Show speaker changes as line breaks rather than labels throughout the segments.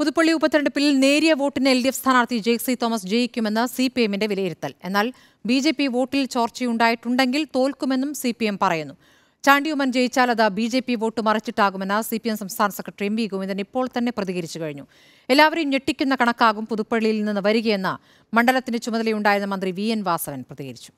പുതുപ്പള്ളി ഉപതെരഞ്ഞെടുപ്പിൽ നേരിയ വോട്ടിന് എൽ ഡി എഫ് സ്ഥാനാർത്ഥി ജെയ്സി തോമസ് ജയിക്കുമെന്ന് സി പി എമ്മിന്റെ വിലയിരുത്തൽ എന്നാൽ ബി ജെ പി വോട്ടിൽ ചോർച്ചയുണ്ടായിട്ടുണ്ടെങ്കിൽ തോൽക്കുമെന്നും സി പി എം പറയുന്നു ചാണ്ടിയുമ്മൻ ജയിച്ചാൽ അത് ബി ജെ പി വോട്ട് മറിച്ചിട്ടാകുമെന്ന് സി പി എം സംസ്ഥാന സെക്രട്ടറി എം വി ഗോവിന്ദൻ ഇപ്പോൾ തന്നെ പ്രതികരിച്ചു കഴിഞ്ഞു എല്ലാവരെയും ഞെട്ടിക്കുന്ന കണക്കാകും പുതുപ്പള്ളിയിൽ നിന്ന് വരികയെന്ന് മണ്ഡലത്തിന് ചുമതലയുണ്ടായിരുന്ന മന്ത്രി വി എൻ വാസവൻ പ്രതികരിച്ചു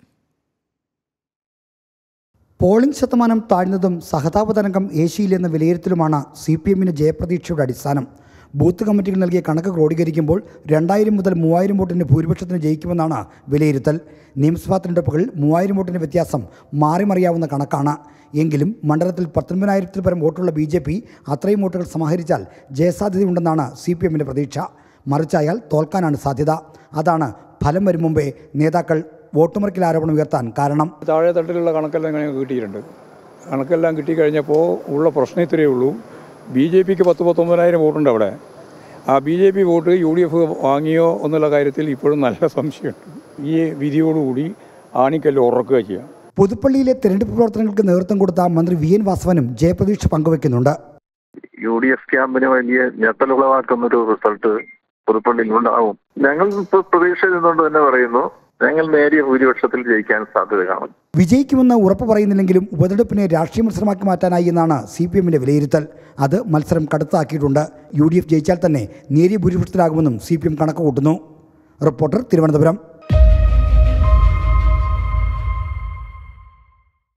പോളിംഗ് ശതമാനം താഴ്ന്നതും സഹതാപതരംഗം ഏഷ്യയിലെന്ന വിലയിരുത്തലുമാണ് സി പി എമ്മിന് ജയപ്രതീക്ഷയുടെ അടിസ്ഥാനം ബൂത്ത് കമ്മിറ്റികൾ നൽകിയ കണക്ക് ക്രോഡീകരിക്കുമ്പോൾ രണ്ടായിരം മുതൽ മൂവായിരം വോട്ടിന് ഭൂരിപക്ഷത്തിന് ജയിക്കുമെന്നാണ് വിലയിരുത്തൽ നിയമസഭാ തെരഞ്ഞെടുപ്പുകളിൽ മൂവായിരം വോട്ടിന് വ്യത്യാസം മാറിമറിയാവുന്ന കണക്കാണ് എങ്കിലും മണ്ഡലത്തിൽ പത്തൊൻപതിനായിരത്തിൽ പരം വോട്ടുള്ള ബി ജെ പി അത്രയും വോട്ടുകൾ സമാഹരിച്ചാൽ ജയസാധ്യതയുണ്ടെന്നാണ് സി പി എമ്മിൻ്റെ പ്രതീക്ഷ മറിച്ചായാൽ തോൽക്കാനാണ് സാധ്യത അതാണ് ഫലം വരും മുമ്പേ നേതാക്കൾ വോട്ടുമറിക്കൽ ആരോപണം ഉയർത്താൻ കാരണം
താഴെ തട്ടിലുള്ള കണക്കെല്ലാം ഇങ്ങനെ കിട്ടിയിട്ടുണ്ട് കണക്കെല്ലാം കിട്ടിക്കഴിഞ്ഞപ്പോൾ ഉള്ള പ്രശ്നം ഇത്രയേ ഉള്ളൂ ബി ജെ പിക്ക് പത്ത് പത്തൊമ്പതിനായിരം വോട്ടുണ്ട് അവിടെ ആ B J P vote U D F വാങ്ങിയോ എന്നുള്ള കാര്യത്തിൽ ഇപ്പോഴും നല്ല സംശയമുണ്ട് ഈ വിധിയോടുകൂടി ആണിക്കല്ല് ഉറക്കുക ചെയ്യുക
പുതുപ്പള്ളിയിലെ തെരഞ്ഞെടുപ്പ് പ്രവർത്തനങ്ങൾക്ക് നേതൃത്വം കൊടുത്ത മന്ത്രി വി എൻ വാസവനും ജയപ്രതീക്ഷ പങ്കുവയ്ക്കുന്നുണ്ട്
യു ഡി എഫ് ക്യാമ്പിന് വലിയ ഞെട്ടലുളവാക്കുന്ന ഒരു റിസൾട്ട് പുതുപ്പള്ളിയിൽ ഉണ്ടാവും ഞങ്ങൾ ഇപ്പൊ പ്രതീക്ഷ നിന്നുകൊണ്ട് തന്നെ പറയുന്നു ഞങ്ങൾ നേരിയ ഭൂരിപക്ഷത്തിൽ ജയിക്കാൻ സാധ്യത കാണും
വിജയിക്കുമെന്ന് ഉറപ്പ് പറയുന്നില്ലെങ്കിലും ഉപതെരഞ്ഞെടുപ്പിനെ രാഷ്ട്രീയ മത്സരമാക്കി മാറ്റാനായി എന്നാണ് സി പി എമ്മിന്റെ വിലയിരുത്തൽ അത് മത്സരം കടുത്താക്കിയിട്ടുണ്ട് യു ഡി എഫ് ജയിച്ചാൽ തന്നെ നേരിയ ഭൂരിപക്ഷത്തിലാകുമെന്നും സി പി എം കണക്ക് കൂട്ടുന്നു റിപ്പോർട്ടർ തിരുവനന്തപുരം